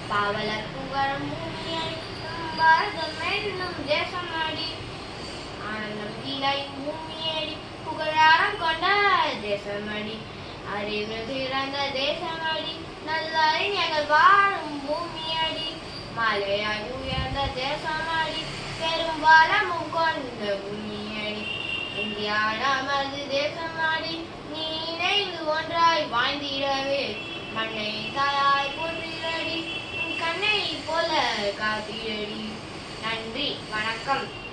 பாவல புகழும் பூமியடி நம் பாரதம் என்னும் தேசமடி ஆனந்தம் கீழை பூமியடி புகழாரம் கொண்ட தேசமடி அறிவு சிறந்த தேசமடி நல்ல அறிஞர்கள் வாழும் பூமியடி மலையாய் உயர்ந்த தேசமடி பெரும் வளமும் கொண்ட பூமியடி இந்தியா நமது தேசமடி நீ இணைந்து ஒன்றாய் வாழ்ந்திடவே மண்ணை தாயாய் போற்றிடடி உன் கண்ணை போல காத்திடடி நன்றி வணக்கம்